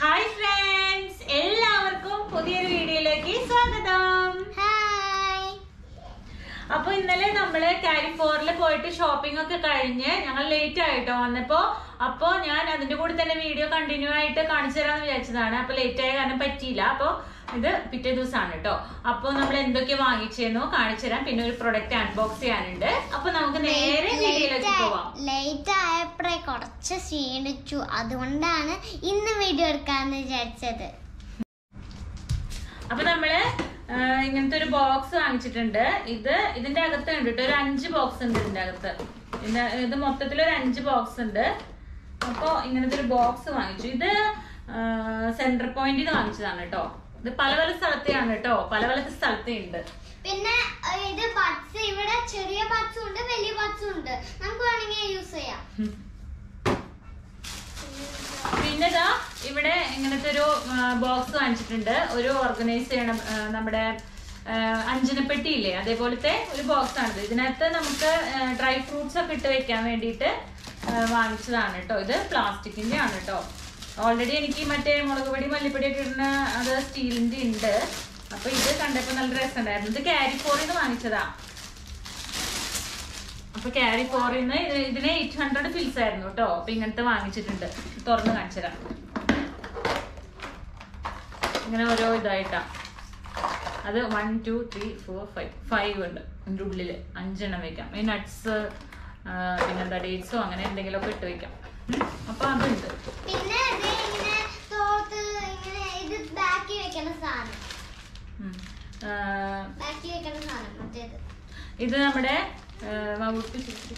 Hi friends എല്ലാവർക്കും പുതിയൊരു വീഡിയോയിലേക്ക് സ്വാഗതം ഹായ് അപ്പൊ ഇന്നലെ നമ്മള് കാലിഫോറിൽ പോയിട്ട് ഷോപ്പിംഗ് ഒക്കെ കഴിഞ്ഞ് ഞങ്ങൾ ലേറ്റ് ആയിട്ടോ വന്നപ്പോ അപ്പൊ ഞാൻ അതിന്റെ കൂടെ തന്നെ വീഡിയോ കണ്ടിന്യൂ ആയിട്ട് കാണിച്ചു തരാന്ന് വിചാരിച്ചതാണ് അപ്പൊ ലേറ്റ് ആയ കാരണം പറ്റിയില്ല അപ്പൊ ഇത് പിറ്റേ ദിവസമാണ് കേട്ടോ അപ്പൊ നമ്മൾ എന്തൊക്കെ വാങ്ങിച്ചെന്നോ കാണിച്ചു തരാം പിന്നെ ഒരു പ്രൊഡക്റ്റ് അൺബോക്സ് ചെയ്യാനുണ്ട് അപ്പൊ നമുക്ക് നേരെ വീഡിയോയിലേക്ക് പോവാം ലേറ്റ് ആയപ്പോഴേ കുറച്ച് ക്ഷീണിച്ചു അതുകൊണ്ടാണ് ഇന്ന് വീഡിയോ എടുക്കാന്ന് വിചാരിച്ചത് അപ്പൊ നമ്മള് ആ, ഇങ്ങനത്തെ ഒരു ബോക്സ് വാങ്ങിച്ചിട്ടുണ്ട് ഇത് ഇതിന്റെ അകത്ത് ഉണ്ട് ട്ടോ. ഒരു അഞ്ച് ബോക്സ് ഉണ്ട് ഇതിന്റെ അകത്ത് ഇതിന്റെ ഇത് മൊത്തത്തിൽ ഒരു അഞ്ച് ബോക്സ് ഉണ്ട് അപ്പൊ ഇങ്ങനത്തെ ഒരു ബോക്സ് വാങ്ങിച്ചു ഇത് സെന്റർ പോയിന്റിൽ നിന്ന് വാങ്ങിച്ചതാണ് കേട്ടോ ഇത് പല പല സ്ഥലത്തെയാണ് കേട്ടോ പല പല സ്ഥലത്തേ ഉണ്ട് പിന്നെ ഏഹ്, ഇത് ബഡ്സ് ഇവിടെ ചെറിയ ബഡ്സും ഉണ്ട് വലിയ ബഡ്സും ഉണ്ട് നമുക്ക് വേണമെങ്കിൽ യൂസ് ചെയ്യാം പിന്നെ ഇതാ ഇവിടെ ഇങ്ങനത്തെ ഒരു ബോക്സ് വാങ്ങിച്ചിട്ടുണ്ട് ഒരു ഓർഗനൈസ് ചെയ്യണം ആ, നമ്മുടെ ആ, അഞ്ജനപ്പെട്ടി ഇല്ലേ അതേപോലത്തെ ഒരു ബോക്സ് ആണിത് ഇതിനകത്ത് നമുക്ക് ഡ്രൈ ഫ്രൂട്ട്സ് ഒക്കെ ഇട്ട് വെക്കാൻ വേണ്ടിയിട്ട് ആ, വാങ്ങിച്ചതാണ് കേട്ടോ ഇത് പ്ലാസ്റ്റിക്കിന്റെ ആണ് കേട്ടോ ഓൾറെഡി എനിക്ക് മറ്റേ മുളക് പൊടി മല്ലിപ്പൊടി ഒക്കെ ഇടുന്ന അത് സ്റ്റീലിന്റെ ഉണ്ട് അപ്പൊ ഇത് കണ്ടപ്പോ നല്ല രസമുണ്ടായിരുന്നു ഇത് ക്യാരി ഫോറിന്ന് വാങ്ങിച്ചതാ അപ്പൊ ക്യാരി ഫോറിന്ന് ഇതിന് എയ്റ്റ് ഹൺഡ്രഡ് ഫിൽസ് ആയിരുന്നു കേട്ടോ അപ്പൊ ഇങ്ങനത്തെ വാങ്ങിച്ചിട്ടുണ്ട് തുറന്ന് കാണിച്ചുതരാം ഇങ്ങനെ ഓരോ ഇതായിട്ടാ അത് one two three four five five ഉണ്ട് അതിൻ്റെ ഉള്ളില് അഞ്ചെണ്ണം വെക്കാം ഈ നട്ട്സ് പിന്നെന്താ ഡേറ്റ്സോ അങ്ങനെ എന്തെങ്കിലുമൊക്കെ ഇട്ട് വെക്കാം ഉം. അപ്പൊ അതുണ്ട് പിന്നെ ഇത് ഇങ്ങനെ തോത്ത് ഇങ്ങനെ ഇത് ബാക്കി വെക്കുന്ന സാധനം ഉം. ആ, ബാക്കി വെക്കുന്ന സാധനം മറ്റേത് ഇത് നമ്മുടെ ആ, വകുപ്പ് ചുറ്റി.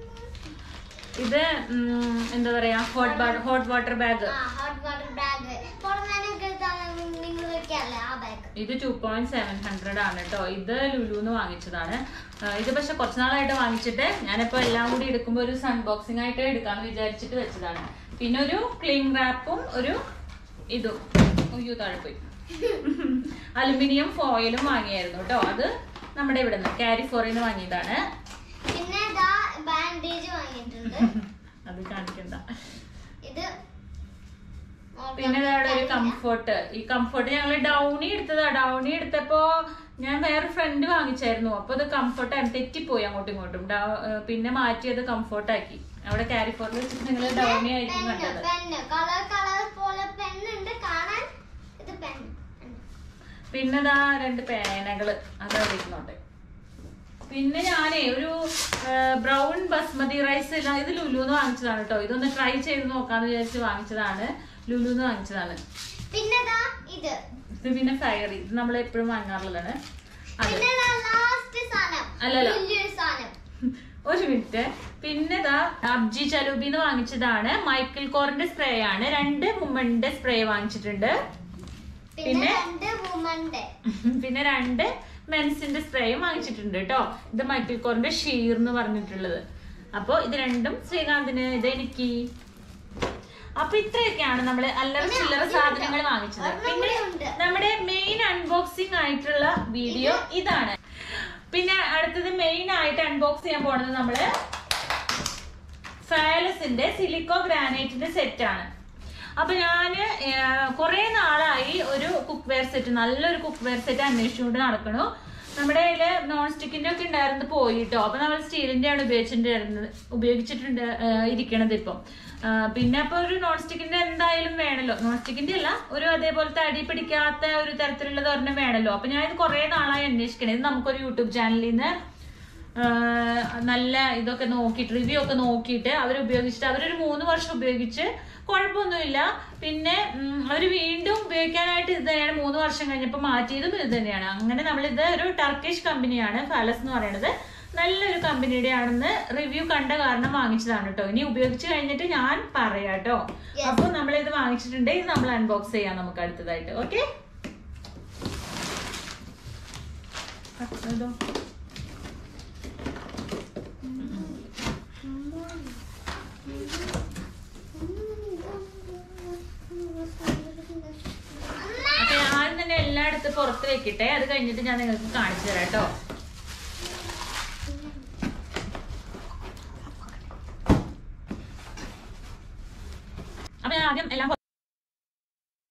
ഇത് ഉം, എന്താ പറയാ ഹോട്ട് ഹോട്ട് വാട്ടർ ബാഗ് ആ ഹോട്ട് വാട്ടർ ബാഗ് പുറമേനൊക്കെ നിങ്ങൾ വെക്കാല്ലേ ആ ബാഗ് ഇത് ടു പോയിന്റ് സെവൻ ഹൺഡ്രഡ് ആണ് കേട്ടോ ഇത് ലുലുന്ന് വാങ്ങിച്ചതാണ് ആ, ഇത് പക്ഷെ കുറച്ച് നാളായിട്ട് വാങ്ങിച്ചിട്ട് ഞാനിപ്പോ എല്ലാം കൂടി എടുക്കുമ്പോൾ ഒരു അൺബോക്സിംഗ് ആയിട്ട് എടുക്കാന്ന് വിചാരിച്ചിട്ട് വെച്ചതാണ് പിന്നെ ഒരു ക്ലീൻ റാപ്പും ഒരു ഇതും അയ്യോ താഴെ പോയി അലുമിനിയം ഫോയിലും വാങ്ങിയായിരുന്നു കേട്ടോ അത് നമ്മുടെ ഇവിടെ നിന്ന് കാരി ഫോറിന്ന് വാങ്ങിയതാണ് പിന്നെ ഇതാ ബാൻഡേജ് വാങ്ങിയിട്ടുണ്ട് അത് കാണിക്കണ്ട ഇത് പിന്നെ ഇതാണ് ഒരു കംഫർട്ട് ഈ കംഫർട്ട് ഞങ്ങൾ ഡൗണി എടുത്തതാ ഡൗണി എടുത്തപ്പോ ഞാൻ വേറെ ഫ്രണ്ട് വാങ്ങിച്ചായിരുന്നു അപ്പൊ അത് കംഫർട്ട് ആയിരുന്നു തെറ്റിപ്പോയി അങ്ങോട്ടും ഇങ്ങോട്ടും ഡൗ- ഏർ പിന്നെ മാറ്റി അത് കംഫർട്ട് ആക്കി അവിടെ കാരിഫോറിൽ വെച്ചിട്ട് നിങ്ങൾ ഡൗണി ആയിരിക്കും കണ്ടത് പെണ്ണ് കളർ കളർ പോലെ പെണ്ണുണ്ട് കാണാൻ ഇത് പെണ്ണ് പിന്നെ ഇതാ രണ്ട് പേനകള് അത് അവിടെ ഇരുന്നോട്ടെ പിന്നെ ഞാനേ ഒരു ബ്രൗൺ ബസ്മതി റൈസ് ഇല്ല ഇത് ലുലുന്ന് വാങ്ങിച്ചതാണ് കേട്ടോ ഇതൊന്ന് ട്രൈ ചെയ്ത് നോക്കാന്ന് വിചാരിച്ച് വാങ്ങിച്ചതാണ് ലുലുന്ന് വാങ്ങിച്ചതാണ് പിന്നെ ഇതാ ഇത് ഇത് പിന്നെ ഫയർ ഇത് നമ്മൾ എപ്പോഴും വാങ്ങാറുള്ളതാണ് അത് പിന്നെ ലാസ്റ്റ് സാധനം അല്ലല്ല. വലിയൊരു സാധനം ഒരു മിനിറ്റ് പിന്നെ ഇതാ അബ്ജി ചലൂബിന്ന് വാങ്ങിച്ചതാണ് മൈക്കിൾ കോറിന്റെ സ്പ്രേ ആണ് രണ്ട് വുമന്റെ സ്പ്രേ വാങ്ങിച്ചിട്ടുണ്ട് പിന്നെ പിന്നെ? രണ്ട് വുമന്റെ പിന്നെ രണ്ട് മെൻസിന്റെ സ്പ്രേയും വാങ്ങിച്ചിട്ടുണ്ട് കേട്ടോ ഇത് മൈക്കിൾ കോറിന്റെ ഷീർ എന്ന് പറഞ്ഞിട്ടുള്ളത് അപ്പൊ ഇത് രണ്ടും ശ്രീകാന്തിന് ഇത് എനിക്ക് അപ്പൊ ഇത്രയൊക്കെയാണ് നമ്മള് അല്ലറ ചില്ലറ സാധനങ്ങൾ വാങ്ങിച്ചത് പിന്നെ ഉണ്ട് നമ്മുടെ മെയിൻ അൺബോക്സിംഗ് ആയിട്ടുള്ള വീഡിയോ ഇതാണ് പിന്നെ അടുത്തത് മെയിൻ ആയിട്ട് അൺബോക്സ് ചെയ്യാൻ പോണത് നമ്മള് ഫാലസിന്റെ സിലിക്കോ ഗ്രാനൈറ്റിന്റെ സെറ്റ് ആണ് അപ്പൊ ഞാന് കുറെ നാളായി ഒരു കുക്ക് വെയർ സെറ്റ് നല്ലൊരു കുക്ക് വെയർ സെറ്റ് അന്വേഷിച്ചുകൊണ്ട് നടക്കണു നമ്മുടെ കയ്യില് നോൺ സ്റ്റിക്കിന്റെ ഒക്കെ ഉണ്ടായിരുന്നത് പോയിട്ടോ അപ്പൊ നമ്മൾ സ്റ്റീലിന്റെ ആണ് ഉപയോഗിച്ചിട്ടുണ്ടായിരുന്നത് ഉപയോഗിച്ചിട്ടുണ്ട് ആ, ഇരിക്കണത് ഇപ്പം ആ, പിന്നെ അപ്പൊ ഒരു നോൺ സ്റ്റിക്കിന്റെ എന്തായാലും വേണല്ലോ നോൺ സ്റ്റിക്കിന്റെ അല്ല ഒരു അതേപോലത്തെ അടി പിടിക്കാത്ത ഒരു തരത്തിലുള്ളത് ഒരെണ്ണം വേണല്ലോ അപ്പൊ ഞാൻ ഇത് കുറെ നാളായി അന്വേഷിക്കണേ ഇത് നമുക്കൊരു യൂട്യൂബ് ചാനലിൽ നിന്ന് ആഹ് നല്ല ഇതൊക്കെ നോക്കിയിട്ട് റിവ്യൂ ഒക്കെ നോക്കിയിട്ട് അവർ ഉപയോഗിച്ചിട്ട് അവരൊരു മൂന്ന് വർഷം ഉപയോഗിച്ച് കുഴപ്പമൊന്നുമില്ല പിന്നെ അവർ വീണ്ടും ഉപയോഗിക്കാനായിട്ട് ഇത് തന്നെയാണ് മൂന്ന് വർഷം കഴിഞ്ഞപ്പോൾ മാറ്റിയതും ഇത് തന്നെയാണ് അങ്ങനെ നമ്മളിത് ഒരു ടർക്കിഷ് കമ്പനിയാണ് ഫാലസ് എന്ന് പറയുന്നത് നല്ലൊരു കമ്പനിയുടെ ആണെന്ന് റിവ്യൂ കണ്ട കാരണം വാങ്ങിച്ചതാണ് കേട്ടോ ഇനി ഉപയോഗിച്ച് കഴിഞ്ഞിട്ട് ഞാൻ പറയാം കേട്ടോ Yes. അപ്പോൾ നമ്മളിത് വാങ്ങിച്ചിട്ടുണ്ട് ഇത് നമ്മൾ അൺബോക്സ് ചെയ്യാം നമുക്ക് അടുത്തതായിട്ട് ഓക്കെ ഇതോ അപ്പൊ ആദ്യം തന്നെ എല്ലായിടത്തും പുറത്ത് വെക്കട്ടെ അത് കഴിഞ്ഞിട്ട് ഞാൻ നിങ്ങൾക്ക് കാണിച്ചു തരാം കേട്ടോ അപ്പൊ ഞാൻ ആദ്യം എല്ലാം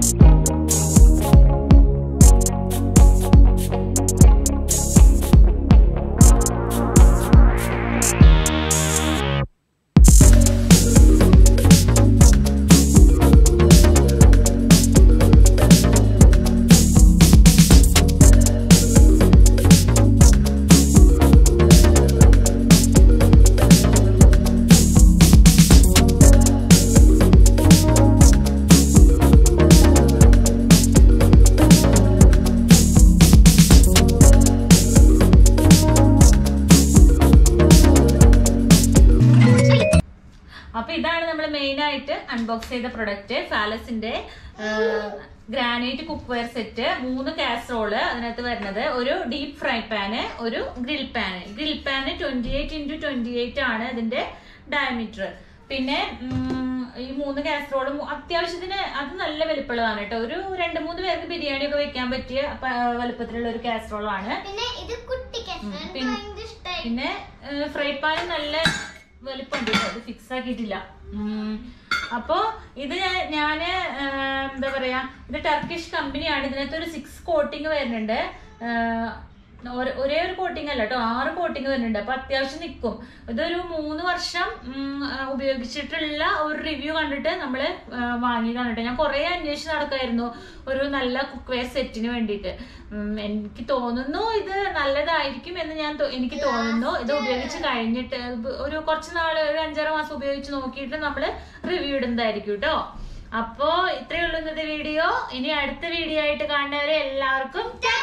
അപ്പൊ ഇതാണ് നമ്മൾ മെയിൻ ആയിട്ട് അൺബോക്സ് ചെയ്ത പ്രൊഡക്റ്റ് ഫാലസിന്റെ ഗ്രാനൈറ്റ് കുക്ക് വെയർ സെറ്റ് മൂന്ന് കാസറോള് അതിനകത്ത് വരുന്നത് ഒരു ഡീപ് ഫ്രൈ പാന് ഒരു grill pan grill pan twenty eight into twenty eight ആണ് ഇതിന്റെ ഡയമീറ്റർ പിന്നെ ഉം, ഈ മൂന്ന് കാസറോളും അത്യാവശ്യത്തിന് അത് നല്ല വലിപ്പമുള്ളതാണ് കേട്ടോ ഒരു രണ്ട് മൂന്ന് പേർക്ക് ബിരിയാണി ഒക്കെ വെക്കാൻ പറ്റിയ പ- വലുപ്പത്തിലുള്ള ഒരു കാസറോളാണ് പിന്നെ ഇത് കുട്ടി ഉം, കഷ്ണം എനിക്ക് പിന്നെ- ഭയങ്കര ഇഷ്ടമായി പിന്നെ ഫ്രൈ പാൻ നല്ല വലിപ്പമുണ്ട് കേട്ടോ. അത് ഫിക്സ് ആക്കിയിട്ടില്ല ഉം. അപ്പോ ഇത് ഞാൻ- ഞാന് ആ, എന്താ പറയാ ഇത് ടർക്കിഷ് കമ്പനിയാണ് ഇതിനകത്ത് ഒരു സിക്സ് കോട്ടിങ് വരുന്നുണ്ട് ആ, ഒര- ഒരേ ഒരു കോട്ടിങ് അല്ല കേട്ടോ ആറ് കോട്ടിങ് വരുന്നുണ്ട് അപ്പൊ അത്യാവശ്യം നിൽക്കും ഇതൊരു മൂന്ന് വർഷം ഉം, ആ, ഉപയോഗിച്ചിട്ടുള്ള ഒരു റിവ്യൂ കണ്ടിട്ട് നമ്മൾ വാങ്ങിയതാണ് കേട്ടോ ഞാൻ കുറെ അന്വേഷിച്ച് നടക്കായിരുന്നു ഒരു നല്ല കുക്ക് വെയർ സെറ്റിന് വേണ്ടിയിട്ട് ഉം, എനിക്ക് തോന്നുന്നു ഇത് നല്ലതായിരിക്കും എന്ന് ഞാൻ തോ- എനിക്ക് തോന്നുന്നു ഇത് ഉപയോഗിച്ച് കഴിഞ്ഞിട്ട് ഇത് ഒരു കുറച്ച് നാള് ഒരു അഞ്ചാറ് മാസം ഉപയോഗിച്ച് നോക്കിയിട്ട് നമ്മൾ റിവ്യൂ ഇടുന്നതായിരിക്കും കേട്ടോ അപ്പോ ഇത്രയേ ഉള്ളൂ ഇന്നത്തെ വീഡിയോ ഇനി അടുത്ത വീഡിയോ ആയിട്ട് കാണുന്നവരെ എല്ലാവർക്കും